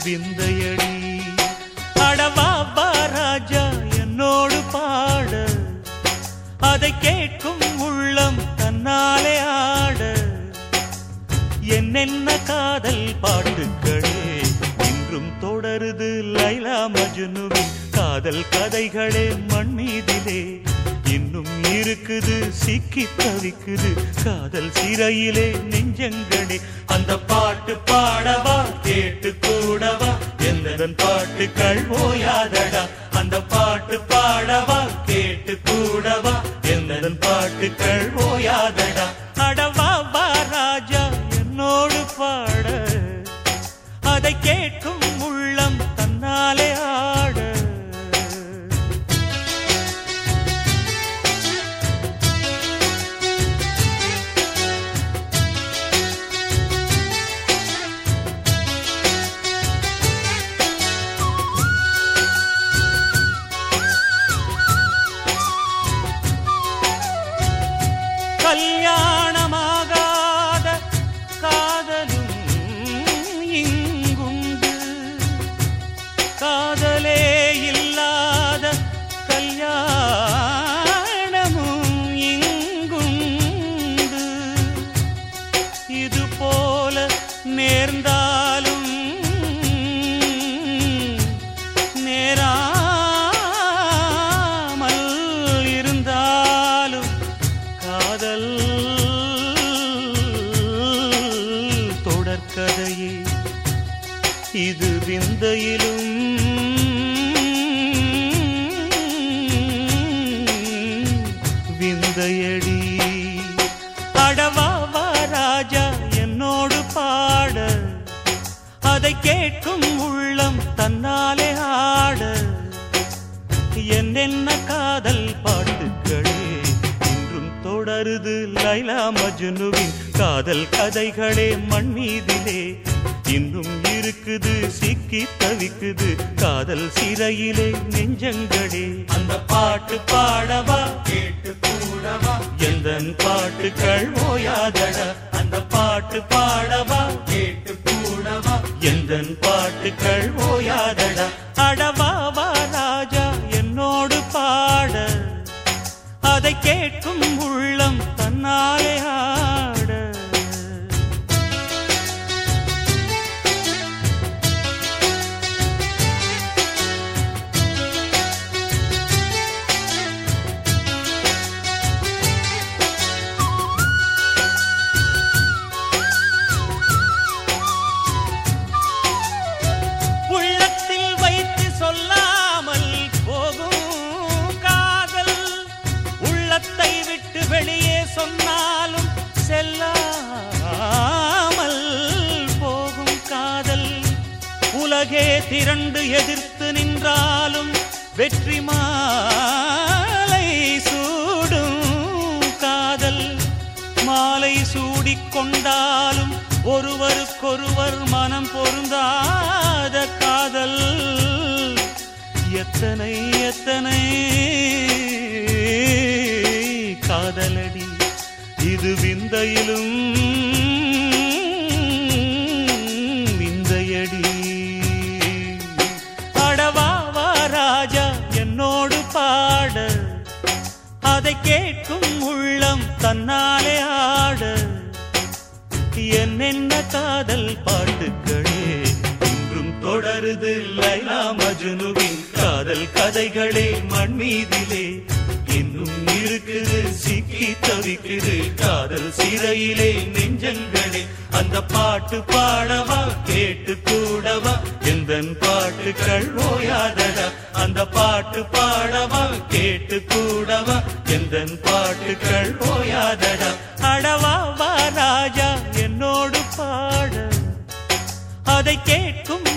விந்தையடி அடவா வா ராஜா என்னோடு பாட அதை கேட்கும் உள்ளம் தன்னாலே ஆட என்னென்ன காதல் பாட்டுக்களே இன்றும் தொடருது லைலா மஜ்னுவின் காதல் கதைகளே மண் மீதிலே இன்னும் இருக்குது சிக்கி தவிக்குது காதல் சிறையிலே நெஞ்சங்களே அந்த பாட்டு பாடவா கேட்டு கூடவா எந்தன் பாட்டுக்கள் ஓயாதடா அந்த பாட்டு பாடவா கேட்டு கூடவா எந்தன் பாட்டுக்கள் ஓயாதடா அடவா வா ராஜா என்னோடு பாட அதை கேட்கும் உள்ளம் தன்னாலே ஆட கல்யாணமாகாத காதலும் இங்குண்டு காதலே இல்லாத கல்யாணமும் இங்குண்டு இது போல நேர்ந்தாலும் நேராமல் இருந்தாலும் காதல் தொடர்கதையே இது விந்தையிலும் விந்தையடி அடவா வா ராஜா என்னோடு பாட அதை கேட்கும் உள்ளம் தன்னாலே ஆட என்னென்ன காதல் பாட்டுக்களே இன்றும் தொடருது லைலா மஜ்னுவின் காதல் கதைகளே மண் மீதிலே இன்னும் இருக்குது சிக்கி தவிக்குது காதல் சிறையிலே நெஞ்சங்களே அந்த பாட்டு பாடவா கேட்டு கூடவா எந்த பாட்டுக்கள் ஓயாதடா அந்த பாட்டு பாடவா கேட்டு கூடவா எந்த பாட்டுக்கள் ஓயாதடா அடவா வா ராஜா என்னோடு பாட அதை கேட்கும் உள்ளம் தன்னாலே ஆட உள்ளத்தில் வைத்து சொல்லாமல் போகும் காதல் உள்ளத்தை விட்டு வெளியே சொன்னாலும் செல்லாமல் போகும் காதல் உலகே திரண்டு எதிர்த்து நின்றாலும் வெற்றி மாலை சூடும் காதல் மாலை சூடிக் கொண்டாலும் ஒருவருக்கொருவர் மனம் பொருந்தாத காதல் எத்தனை எத்தனை காதலடி இது விந்தையிலும் விந்தையடி அடவா வா ராஜா என்னோடு பாட அதை கேட்கும் உள்ளம் தன்னாலே ஆட என்னென்ன காதல் பாட்டுக்களே இன்றும் தொடருது லைலா மஜ்னுவின் காதல் கதைகளே மண் மீதிலே இன்னும் இருக்குது சிக்கி தவிக்குது காதல் சிறையிலே நெஞ்சங்களே அந்த பாட்டு பாடவா கேட்டு கூடவா எந்த பாட்டுக்கள் ஓயாதடா அந்த பாட்டு பாடவா கேட்டு கூடவா எந்த பாட்டுக்கள் ஓயாதடா அடவா வா ராஜா என்னோடு பாட அதை கேட்கும்